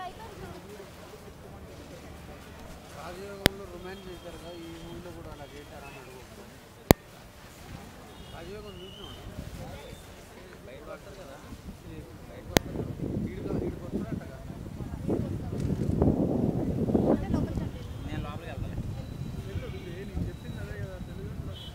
రాజయోగంలో romance చేశారు కదా ఈ మూవీలో కూడా అలా చేశారా అని అడుగుతాను రాజయోగం చూసినాడు బయట వస్తారు కదా బయట వస్తారు వీడిగా వీడికి వస్తారంట కదా నేను లోపలికి వెళ్తాను నేను చెప్పింది అదే కదా Telugu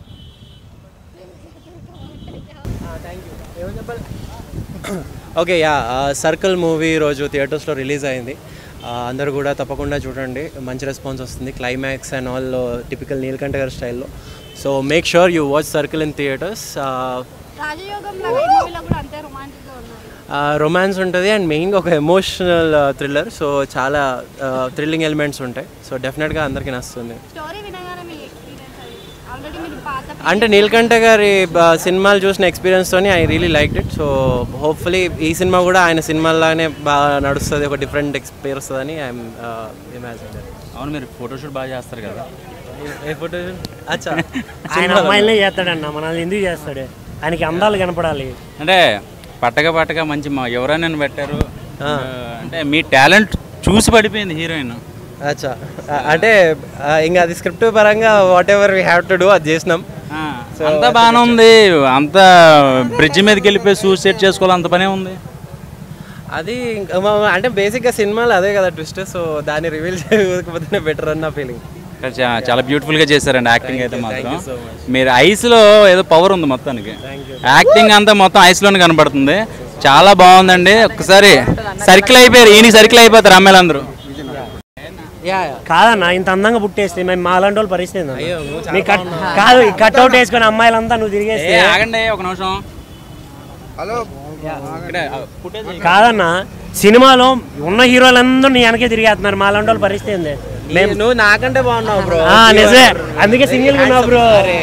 okay ya circle movie ఈరోజు థియేటర్స్లో రిలీజ్ అయింది ఆ, అందరూ కూడా తప్పకుండా చూడండి మంచి రెస్పాన్స్ వస్తుంది క్లైమాక్స్ అండ్ ఆల్ టిపికల్ నీలకంఠ గారి స్టైల్లో so make sure you watch circle in theatres Rajayogam లాగా ఈ మూవీలో కూడా అంతే రొమాంటిక్గా ఉన్నారు రొమాన్స్ ఉంటుంది అండ్ మెయిన్గా ఒక ఎమోషనల్ థ్రిల్లర్ సో చాలా థ్రిల్లింగ్ ఎలిమెంట్స్ ఉంటాయి సో డెఫినెట్గా అందరికీ నచ్చుతుంది స్టోరీ వినగానే మీ ఎక్స్పీరియన్స్ అది ఆల్రెడీ మీరు పాత అంటే నీలకంఠ గారి బ- సినిమాలు చూసిన ఎక్స్పీరియన్స్తోని I really like it so hopefully ఈ సినిమా కూడా ఆయన సినిమాలానే బాగా నడుస్తుంది ఒక డిఫరెంట్ ఎక్స్పీరియన్స్ వస్తుందని ఐఎమ్ ఇమాజిన్ అవును మీరు ఫోటోషూట్ బాగా చేస్తారు కదా ఏ ఫోటో అచ్చా ఆయన అమ్మాయిలనే చేస్తాడన్న మనల్ని ఎందుకు చేస్తాడు ఆయనకి అందాలు కనపడాలి అంటే పట్టగా పట్టగా మంచి మా ఎవరైనా పెట్టారు ఆ, అంటే మీ టాలెంట్ చూసి పడిపోయింది హీరోయిన్ అచ్చా ఆ, అంటే ఆ, ఇంకా అది స్క్రిప్ట్ పరంగా whatever we have to do అది చేసినాం అంతా బాగానే ఉంది అంత బ్రిడ్జ్ మీదకి వెళ్ళిపోయి సూసైడ్ చేసుకోవాలి అంత పనే ఉంది అది ఇంకా మా- అంటే బేసిక్గా సినిమాలు అదే కదా ట్విస్ట్ సో దాన్ని రివీల్ చేయకపోతేనే బెటర్ అన్న ఫీలింగ్ కానీ చా- చాలా బ్యూటిఫుల్ గా చేశారండి యాక్టింగ్ అయితే మాత్రం you so much. మీరు ఐస్ లో ఏదో పవర్ ఉంది మొత్తానికి యాక్టింగ్ అంతా మొత్తం ఐస్ లోనే కనబడుతుంది చాలా బాగుందండి ఒక్కసారి సర్కిల్ అయిపోయారు ఈయన సర్కిల్ అయిపోతారు అమ్మాయిలందరూ యా కాదన్న ఇంత అందంగా పుట్టేస్తే మేము మా అలాంటి వాళ్ళ పరిస్థితి ఏందన్న? అయ్యో, నువ్వు చాలా మీ కట్ కాదు ఈ కట్అవుట్ వేసుకొని అమ్మాయిలంతా నువ్వు ఏ తిరిగేస్తే ఆగండి ఒక నిమిషం హలో ఇక్కడ ఫుటేజ్ కాదన్న సినిమాలో ఉన్న హీరోలందరూ నీ వెనకే తిరిగేస్తున్నారు మా అలాంటి వాళ్ళ పరిస్థితి ఏంది మేము నువ్వు నాకంటే బాగున్నావు బ్రో ఆ, నిజమే అందుకే సింగిల్ ఉన్నావు బ్రో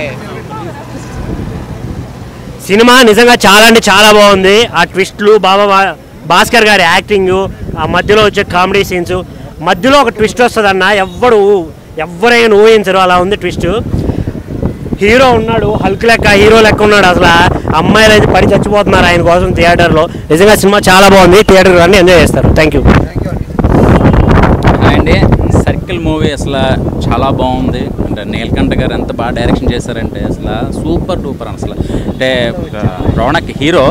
సినిమా నిజంగా చాలా అంటే చాలా బాగుంది ఆ ట్విస్ట్లు బాబా బా- భాస్కర్ గారి యాక్టింగ్ ఆ మధ్యలో వచ్చే కామెడీ సీన్స్ మధ్యలో ఒక ట్విస్ట్ వస్తుంది అన్న ఎవ్వడు ఎవరైనా ఊహించరు అలా ఉంది ట్విస్ట్ హీరో ఉన్నాడు హల్క్ లెక్క హీరో లెక్క ఉన్నాడు అసలు అమ్మాయిలు అయితే పడి చచ్చిపోతున్నారు ఆయన కోసం థియేటర్లో నిజంగా సినిమా చాలా బాగుంది థియేటర్కి రండి ఎంజాయ్ చేస్తారు థ్యాంక్ యూ థ్యాంక్ యూ అండి అండి సర్కిల్ మూవీ అసలు చాలా బాగుంది అంటే నీలకంఠ గారు ఎంత బాగా డైరెక్షన్ చేశారంటే అసలు సూపర్ డూపర్ అసలు అంటే ఒక రౌనక్ హీరో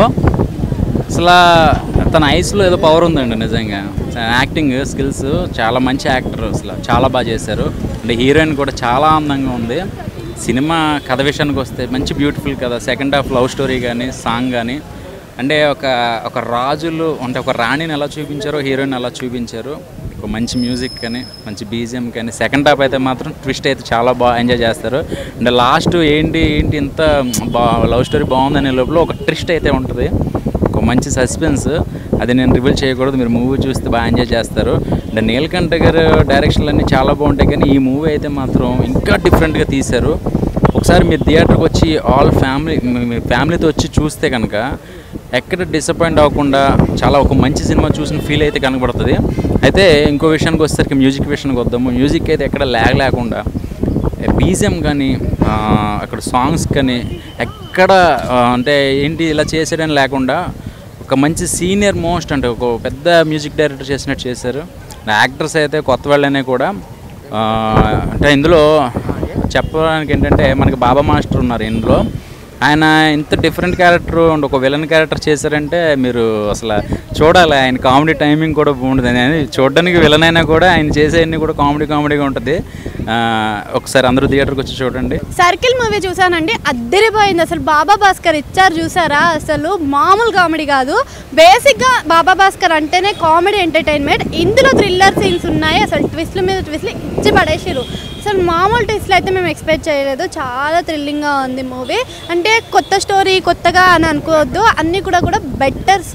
అసలు తన ఐస్లో ఏదో పవర్ ఉందండి నిజంగా యాక్టింగ్ స్కిల్స్ చాలా మంచి యాక్టర్ అసలు చాలా బాగా చేశారు అంటే హీరోయిన్ కూడా చాలా అందంగా ఉంది సినిమా కథ విషయానికి వస్తే మంచి బ్యూటిఫుల్ కథ సెకండ్ హాఫ్ లవ్ స్టోరీ కానీ సాంగ్ కానీ అంటే ఒక ఒక రాజులు అంటే ఒక రాణిని ఎలా చూపించారో హీరోయిన్ ఎలా చూపించారు ఒక మంచి మ్యూజిక్ కానీ మంచి బీజిఎం కానీ సెకండ్ హాఫ్ అయితే మాత్రం ట్విస్ట్ అయితే చాలా బాగా ఎంజాయ్ చేస్తారు అంటే లాస్ట్ ఏంటి ఏంటి ఇంత బా లవ్ స్టోరీ బాగుందనే లోపల ఒక ట్విస్ట్ అయితే ఉంటుంది ఒక మంచి సస్పెన్స్ అది నేను రివీల్ చేయకూడదు మీరు మూవీ చూస్తే బాగా ఎంజాయ్ చేస్తారు అంటే నీలకంఠ గారు డైరెక్షన్లు అన్నీ చాలా బాగుంటాయి కానీ ఈ మూవీ అయితే మాత్రం ఇంకా డిఫరెంట్గా తీశారు ఒకసారి మీరు థియేటర్కి వచ్చి ఆల్ ఫ్యామిలీ మీ ఫ్యామిలీతో వచ్చి చూస్తే కనుక ఎక్కడ డిసప్పాయింట్ అవ్వకుండా చాలా ఒక మంచి సినిమా చూసిన ఫీల్ అయితే కనబడుతుంది అయితే ఇంకో విషయానికి వచ్చేసరికి మ్యూజిక్ విషయానికి వద్దాము మ్యూజిక్ అయితే ఎక్కడ ల్యాగ్ లేకుండా బీజిఎం కానీ ఆ, అక్కడ సాంగ్స్ కానీ ఎక్కడ ఆ, అంటే ఏంటి ఇలా చేసేయడం లేకుండా ఒక మంచి సీనియర్ మోస్ట్ అంటే ఒక పెద్ద మ్యూజిక్ డైరెక్టర్ చేసినట్టు చేశారు యాక్టర్స్ అయితే కొత్త వాళ్ళనే కూడా ఆ, అంటే ఇందులో చెప్పడానికి ఏంటంటే మనకి బాబా మాస్టర్ ఉన్నారు ఇందులో ఆయన ఇంత డిఫరెంట్ క్యారెక్టర్ అండ్ ఒక విలన్ క్యారెక్టర్ చేశారంటే మీరు అసలు చూడాలి ఆయన కామెడీ టైమింగ్ కూడా బాగుంటుంది ఆయన చూడడానికి విలన్ అయినా కూడా ఆయన చేసేవన్నీ కూడా కామెడీ కామెడీగా ఉంటుంది ఆ, ఒకసారి అందరూ థియేటర్కి వచ్చి చూడండి సర్కిల్ మూవీ చూసానండి అద్దరిపోయింది అసలు బాబా భాస్కర్ ఇచ్చారు చూసారా అసలు మామూలు కామెడీ కాదు బేసిక్గా బాబా భాస్కర్ అంటేనే కామెడీ ఎంటర్టైన్మెంట్ ఇందులో థ్రిల్లర్ సీన్స్ ఉన్నాయి అసలు ట్విస్ట్ల మీద ట్విస్ట్లు ఇచ్చి పడేసారు అసలు మామూలు ట్విస్ట్లు అయితే మేము ఎక్స్పెక్ట్ చేయలేదు చాలా థ్రిల్లింగ్గా ఉంది మూవీ అంటే కొత్త స్టోరీ కొత్తగా అని అనుకోవద్దు అన్నీ కూడా కూడా బెటర్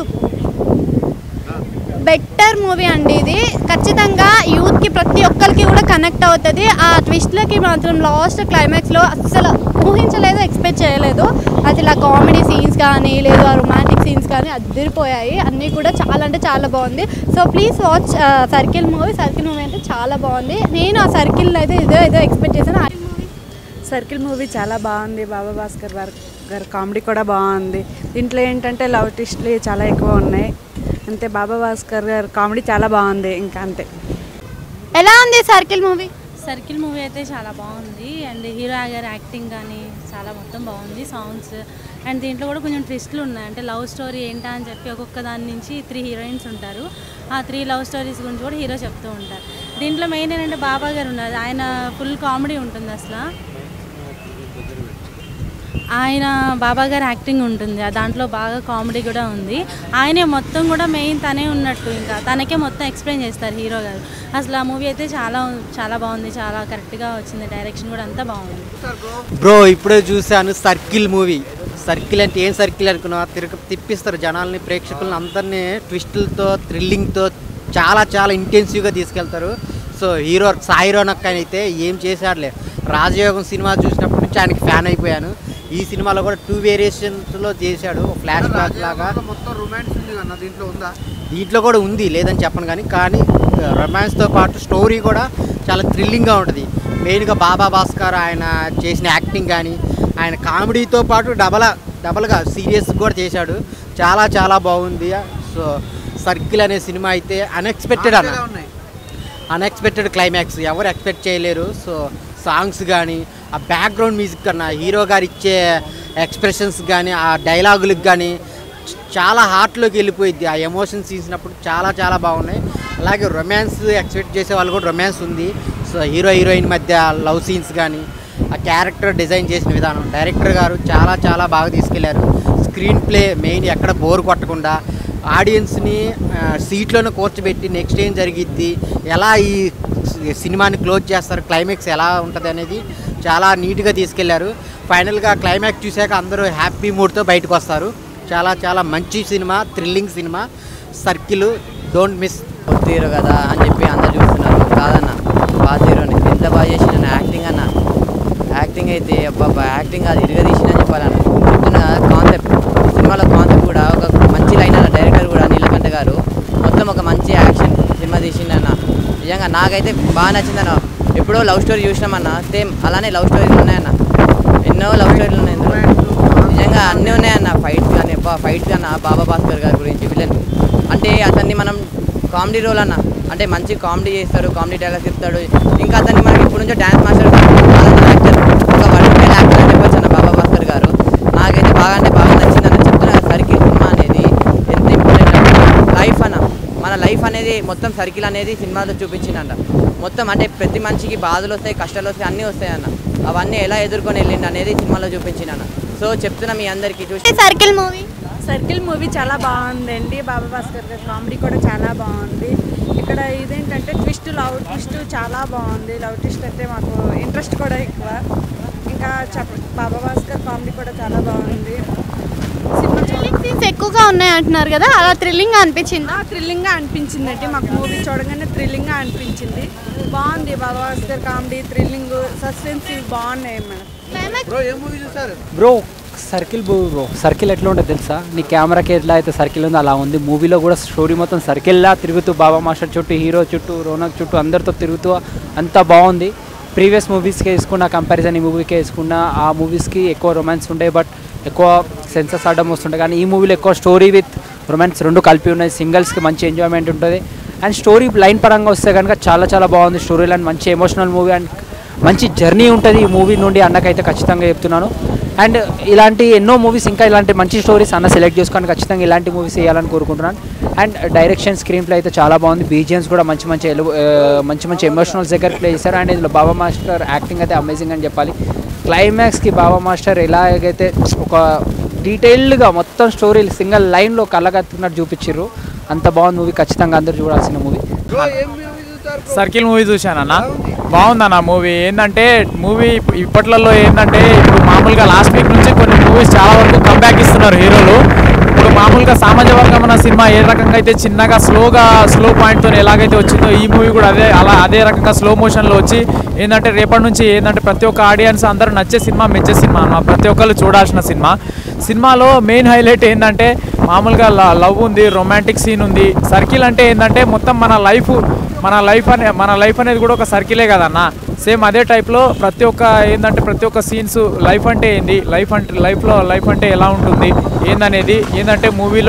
బెటర్ మూవీ అండి ఇది ఖచ్చితంగా యూత్కి ప్రతి ఒక్కరికి కూడా కనెక్ట్ అవుతుంది ఆ ట్విస్ట్లకి మాత్రం లాస్ట్ క్లైమాక్స్లో అస్సలు ఊహించలేదు ఎక్స్పెక్ట్ చేయలేదు అసలు ఆ కామెడీ సీన్స్ కానీ లేదు ఆ రొమాంటిక్ సీన్స్ కానీ అద్దరిపోయాయి అన్నీ కూడా చాలా అంటే చాలా బాగుంది so please watch circle movie circle movie అంటే చాలా బాగుంది నేను ఆ సర్కిల్ అయితే ఇదో ఏదో ఎక్స్పెక్ట్ చేశాను ఆ మూవీ సర్కిల్ మూవీ చాలా బాగుంది బాబా భాస్కర్ గారు గారి కామెడీ కూడా బాగుంది దీంట్లో ఏంటంటే లవ్ ట్విస్ట్లు చాలా ఎక్కువ ఉన్నాయి అంతే బాబా భాస్కర్ గారు కామెడీ చాలా బాగుంది ఇంకా అంతే ఎలా ఉంది సర్కిల్ మూవీ సర్కిల్ మూవీ అయితే చాలా బాగుంది అండ్ హీరో గారి యాక్టింగ్ కానీ చాలా మొత్తం బాగుంది సాంగ్స్ అండ్ దీంట్లో కూడా కొంచెం ట్విస్ట్లు ఉన్నాయి అంటే లవ్ స్టోరీ ఏంటా అని చెప్పి ఒక్కొక్క దాని నుంచి త్రీ హీరోయిన్స్ ఉంటారు ఆ త్రీ లవ్ స్టోరీస్ గురించి కూడా హీరో చెప్తూ ఉంటారు దీంట్లో మెయిన్ ఏంటంటే బాబా గారు ఉన్నారు ఆయన ఫుల్ కామెడీ ఉంటుంది అసలు ఆయన బాబా గారి యాక్టింగ్ ఉంటుంది ఆ దాంట్లో బాగా కామెడీ కూడా ఉంది ఆయనే మొత్తం కూడా మెయిన్ తనే ఉన్నట్టు ఇంకా తనకే మొత్తం ఎక్స్ప్లెయిన్ చేస్తారు హీరో గారు అసలు ఆ మూవీ అయితే చాలా చాలా బాగుంది చాలా కరెక్ట్గా వచ్చింది డైరెక్షన్ కూడా అంతా బాగుంది బ్రో ఇప్పుడే చూశాను సర్కిల్ మూవీ సర్కిల్ అంటే ఏం సర్కిల్ అనుకున్నా తిరగ తిప్పిస్తారు జనాల్ని ప్రేక్షకులను అందరినీ ట్విస్టులతో థ్రిల్లింగ్తో చాలా చాలా ఇంటెన్సివ్గా తీసుకెళ్తారు సో హీరో సాయి రోనక్ అయితే ఏం చేశాడులే రాజయోగం సినిమా చూసినప్పటి నుంచి ఆయనకి ఫ్యాన్ అయిపోయాను ఈ సినిమాలో కూడా టూ వేరియేషన్స్లో చేశాడు ఫ్లాష్ బ్యాక్ లాగా మొత్తం రొమాన్స్ ఉంది అన్న దీంట్లో ఉందా దీంట్లో కూడా ఉంది లేదని చెప్పను కానీ కానీ రొమాన్స్తో పాటు స్టోరీ కూడా చాలా థ్రిల్లింగ్గా ఉంటుంది మెయిన్గా బాబా భాస్కర్ ఆయన చేసిన యాక్టింగ్ కానీ ఆయన కామెడీతో పాటు డబల్ డబల్గా సీరియస్ కూడా చేశాడు చాలా చాలా బాగుంది సో సర్కిల్ అనే సినిమా అయితే అన్ఎక్స్పెక్టెడ్ అన్న ఎలా ఉన్నాయి అన్ఎక్స్పెక్టెడ్ క్లైమాక్స్ ఎవరు ఎక్స్పెక్ట్ చేయలేరు సో సాంగ్స్ కానీ ఆ బ్యాక్గ్రౌండ్ మ్యూజిక్ కన్నా హీరో గారు ఇచ్చే ఎక్స్ప్రెషన్స్ కానీ ఆ డైలాగులకు కానీ చాలా హార్ట్లోకి వెళ్ళిపోయింది ఆ ఎమోషన్స్ తీసినప్పుడు చాలా చాలా బాగున్నాయి అలాగే రొమాన్స్ ఎక్స్పెక్ట్ చేసే వాళ్ళు కూడా రొమాన్స్ ఉంది సో హీరో హీరోయిన్ మధ్య లవ్ సీన్స్ కానీ ఆ క్యారెక్టర్ డిజైన్ చేసిన విధానం డైరెక్టర్ గారు చాలా చాలా బాగా తీసుకెళ్లారు స్క్రీన్ ప్లే మెయిన్ ఎక్కడ బోర్ కొట్టకుండా ఆడియన్స్ని సీట్లోనే కూర్చోబెట్టి నెక్స్ట్ ఏం జరిగిద్ది ఎలా ఈ సినిమాని క్లోజ్ చేస్తారు క్లైమాక్స్ ఎలా ఉంటుంది అనేది చాలా నీట్గా తీసుకెళ్లారు ఫైనల్గా క్లైమాక్స్ చూశాక అందరూ హ్యాపీ మూడ్తో బయటకు వస్తారు చాలా చాలా మంచి cinema thrilling cinema Circle don't miss కొత్త హీరో కదా అని చెప్పి అందరు చూస్తున్నారు కాదన్న పాత హీరోని ఎంత బాగా చేసిన యాక్టింగ్ అన్న యాక్టింగ్ అయితే అబ్బా యాక్టింగ్ అది ఇరుగా తీసిన చెప్పాలన్న చెప్తున్న కాన్సెప్ట్ సినిమాలో కాన్సెప్ట్ కూడా ఒక మంచి లైన్ అన్న డైరెక్టర్ కూడా నీలకంఠ గారు మొత్తం ఒక మంచి యాక్షన్ సినిమా తీసిండన్న నిజంగా నాకైతే బాగా నచ్చిందన్న ఎప్పుడో లవ్ స్టోరీ చూసినామన్న సేమ్ అలానే లవ్ స్టోరీలు ఉన్నాయన్న ఎన్నో లవ్ స్టోరీలు ఉన్నాయి ఇందులో. నిజంగా అన్నీ ఉన్నాయన్న ఫైట్స్ కానీ ఫైట్స్ అన్న బాబా భాస్కర్ గారి గురించి విలన్ అంటే అతన్ని మనం కామెడీ రోల్ అన్న అంటే మంచి కామెడీ చేస్తాడు కామెడీ డైలాగ్స్ చెప్తాడు ఇంకా అతన్ని మనకి ఇప్పుడు నుంచో డ్యాన్స్ మాస్టర్ యాక్టర్ ఒక వర్టికల్ యాక్టర్ అని చెప్పొచ్చు అన్న బాబా భాస్కర్ గారు నాకైతే బాగా అంటే బాగా నచ్చిందన్న చెప్తున్నా సర్కిల్ సినిమా అనేది ఎంత ఇంపార్టెంట్ లైఫ్ అన్న మన లైఫ్ అనేది మొత్తం సర్కిల్ అనేది సినిమాలో చూపించిందంట మొత్తం అంటే ప్రతి మనిషికి బాధలు వస్తాయి కష్టాలు వస్తాయి అన్నీ వస్తాయి అన్న అవన్నీ ఎలా ఎదుర్కొని వెళ్ళిండు అనేది సినిమాలో చూపించిందన్న సో చెప్తున్నా మీ అందరికీ చూసి సర్కిల్ మూవీ సర్కిల్ మూవీ చాలా బాగుందండి బాబా భాస్కర్ గారి కామెడీ కూడా చాలా బాగుంది ఇక్కడ ఇదేంటంటే ట్విస్ట్ లవ్ ట్విస్ట్ చాలా బాగుంది లవ్ ట్విస్ట్ అంటే మాకు ఇంట్రెస్ట్ కూడా ఎక్కువ ఇంకా చెప్ప బాబా భాస్కర్ కామెడీ కూడా చాలా బాగుంది సినిమా థ్రిల్లింగ్ సీన్స్ ఎక్కువగా ఉన్నాయి అంటున్నారు కదా అలా థ్రిల్లింగ్ అనిపించింది థ్రిల్లింగ్గా అనిపించింది అండి మాకు మూవీ చూడగానే థ్రిల్లింగ్గా అనిపించింది బాగుంది Baba Bhaskar comedy thrilling suspense ఇవి బాగున్నాయి మేడం క్లైమాక్స్ బ్రో ఏం మూవీ చూసారు bro Circle bro bro Circle ఎట్లా ఉంటుంది తెలుసా నీ కెమెరాకి ఎట్లా అయితే సర్కిల్ ఉందో అలా ఉంది మూవీలో కూడా స్టోరీ మొత్తం సర్కిల్లా తిరుగుతూ బాబా మాస్టర్ చుట్టూ హీరో చుట్టూ రోనక్ చుట్టూ అందరితో తిరుగుతూ అంతా బాగుంది ప్రీవియస్ మూవీస్కి వేసుకున్న కంపారిజన్ ఈ మూవీకి వేసుకున్న ఆ మూవీస్కి ఎక్కువ రొమాన్స్ ఉంటాయి బట్ ఎక్కువ సెన్సెస్ ఆడడం వస్తుంటాయి కానీ ఈ మూవీలో ఎక్కువ స్టోరీ విత్ రొమాన్స్ రెండు కలిపి ఉన్నాయి సింగిల్స్కి మంచి ఎంజాయ్మెంట్ ఉంటుంది అండ్ స్టోరీ లైన్ పరంగా వస్తే కనుక చాలా చాలా బాగుంది స్టోరీ లైన్ మంచి ఎమోషనల్ మూవీ అండ్ మంచి జర్నీ ఉంటుంది ఈ మూవీ నుండి అన్నకైతే ఖచ్చితంగా చెప్తున్నాను అండ్ ఇలాంటి ఎన్నో మూవీస్ ఇంకా ఇలాంటి మంచి స్టోరీస్ అన్న సెలెక్ట్ చేసుకొని ఖచ్చితంగా ఇలాంటి మూవీస్ వేయాలని కోరుకుంటున్నాను అండ్ డైరెక్షన్ స్క్రీన్ ప్లే అయితే చాలా బాగుంది బీజిఎమ్స్ కూడా మంచి మంచి ఎలు- ఆ, మంచి మంచి ఎమోషనల్స్ దగ్గర ప్లే చేశారు అండ్ ఇందులో బాబా మాస్టర్ యాక్టింగ్ అయితే అమేజింగ్ అని చెప్పాలి క్లైమాక్స్కి బాబా మాస్టర్ ఎలాగైతే ఒక డీటెయిల్డ్గా మొత్తం స్టోరీ సింగిల్ లైన్లో కళ్ళగత్తున్నట్టు చూపించారు అంత బాగుంది మూవీ ఖచ్చితంగా అందరూ చూడాల్సిన మూవీ బ్రో ఏం మూవీ చూసారు సర్కిల్ మూవీ చూశానన్న బాగుందన్న మూవీ ఏంటంటే మూవీ ఇప్పట్లలో ఏంటంటే ఇప్పుడు మామూలుగా లాస్ట్ వీక్ నుంచి కొన్ని మూవీస్ చాలా వరకు కంబ్యాక్ ఇస్తున్నారు హీరోలు ఇప్పుడు మామూలుగా సామాజిక వర్గం అన్న సినిమా ఏ రకంగా అయితే చిన్నగా స్లోగా స్లో పాయింట్తో ఎలాగైతే వచ్చిందో ఈ మూవీ కూడా అదే అలా అదే రకంగా స్లో మోషన్లో వచ్చి ఏంటంటే రేపటి నుంచి ఏంటంటే ప్రతి ఒక్క ఆడియన్స్ అందరూ నచ్చే సినిమా మెచ్చే సినిమా అన్నమాట ప్రతి ఒక్కళ్ళు చూడాల్సిన సినిమా సినిమాలో మెయిన్ హైలైట్ ఏంటంటే మామూలుగా లవ్ ఉంది రొమాంటిక్ సీన్ ఉంది సర్కిల్ అంటే ఏంటంటే మొత్తం మన లైఫ్ మన లైఫ్ అనే మన లైఫ్ అనేది కూడా ఒక సర్కిలే కదన్న సేమ్ అదే టైప్లో ప్రతి ఒక్క ఏంటంటే ప్రతి ఒక్క సీన్స్ లైఫ్ అంటే ఏంది లైఫ్ అంటే లైఫ్లో లైఫ్ అంటే ఎలా ఉంటుంది ఏందనేది ఏంటంటే మూవీలో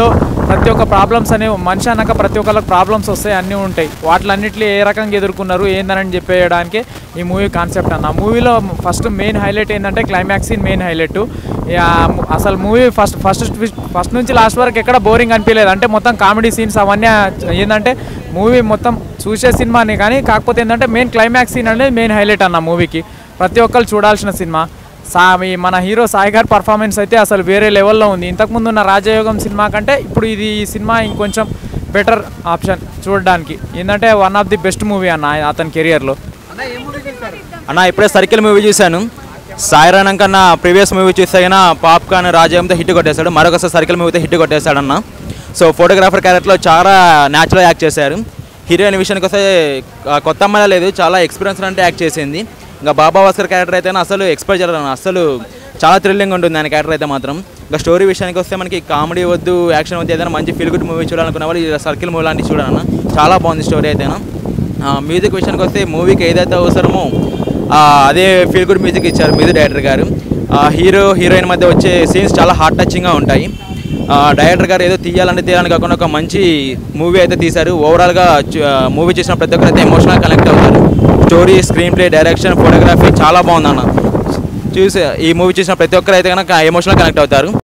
ప్రతి ఒక్క ప్రాబ్లమ్స్ అనేవి మనిషి అన్నాక ప్రతి ఒక్కరికి ప్రాబ్లమ్స్ వస్తాయి అన్నీ ఉంటాయి వాటిలన్నింటినీ ఏ రకంగా ఎదుర్కొన్నారు ఏందని చెప్పేయడానికి ఈ మూవీ కాన్సెప్ట్ అన్న మూవీలో ఫస్ట్ మెయిన్ హైలైట్ ఏంటంటే క్లైమాక్స్ ఇన్ మెయిన్ హైలైట్ అసలు మూవీ ఫస్ట్ ఫస్ట్ ఫస్ట్ నుంచి లాస్ట్ వరకు ఎక్కడ బోరింగ్ అనిపించలేదు అంటే మొత్తం కామెడీ సీన్స్ అవన్నీ ఏంటంటే మూవీ మొత్తం చూసే సినిమాని కానీ కాకపోతే ఏంటంటే మెయిన్ క్లైమాక్స్ సీన్ అనేది మెయిన్ హైలైట్ అన్న మూవీకి ప్రతి ఒక్కరు చూడాల్సిన సినిమా సా ఈ మన హీరో సాయి గారి పర్ఫార్మెన్స్ అయితే అసలు వేరే లెవెల్లో ఉంది ఇంతకుముందు ఉన్న రాజయోగం సినిమా కంటే ఇప్పుడు ఇది ఈ సినిమా ఇంకొంచెం బెటర్ ఆప్షన్ చూడడానికి ఏంటంటే one of the best movie అన్న అతని కెరియర్లో అన్న ఇప్పుడే సర్కిల్ మూవీ చూశాను సాయిరాణం కన్నా ప్రీవియస్ మూవీ చూస్తే కన్నా పాప్కార్న్ రాజయంతో హిట్ కొట్టేశాడు మరొకసారి సర్కిల్ మూవీతో హిట్ కొట్టేశాడు అన్న సో ఫోటోగ్రాఫర్ క్యారెక్టర్లో చాలా న్యాచురల్ యాక్ట్ చేశారు హీరోయిన్ విషయానికి వస్తే ఆ, కొత్త అమ్మాయి లేదు చాలా ఎక్స్పీరియన్స్ అంటే యాక్ట్ చేసింది ఇంకా బాబా భాస్కర్ క్యారెక్టర్ అయితే అసలు ఎక్స్పెక్ట్ చేయలేదు అసలు చాలా థ్రిల్లింగ్ ఉంటుంది ఆయన క్యారెక్టర్ అయితే మాత్రం ఇంకా స్టోరీ విషయానికి వస్తే మనకి కామెడీ వద్దు యాక్షన్ వద్దు ఏదైనా మంచి ఫీల్ గుడ్ మూవీ చూడాలనుకున్న వాళ్ళు ఈ సర్కిల్ మూవీ లాంటివి చూడాలన్న చాలా బాగుంది స్టోరీ అయితేనా మ్యూజిక్ విషయానికి వస్తే మూవీకి ఏదైతే అవసరమో ఆ, అదే ఫీల్ గుడ్ మ్యూజిక్ ఇచ్చారు మ్యూజిక్ డైరెక్టర్ గారు ఆ, హీరో హీరోయిన్ మధ్య వచ్చే సీన్స్ చాలా హార్ట్ టచింగ్గా ఉంటాయి ఆ, డైరెక్టర్ గారు ఏదో తీయాలంటే తీయాలని కాకుండా ఒక మంచి మూవీ అయితే తీశారు ఓవరాల్గా మూవీ చూసిన ప్రతి ఒక్కరు అయితే ఎమోషనల్ కనెక్ట్ అవుతారు story screenplay direction photography చాలా బాగుందన్న చూసి ఈ మూవీ చూసిన ప్రతి ఒక్కరు అయితే కనుక ఎమోషనల్ కనెక్ట్ అవుతారు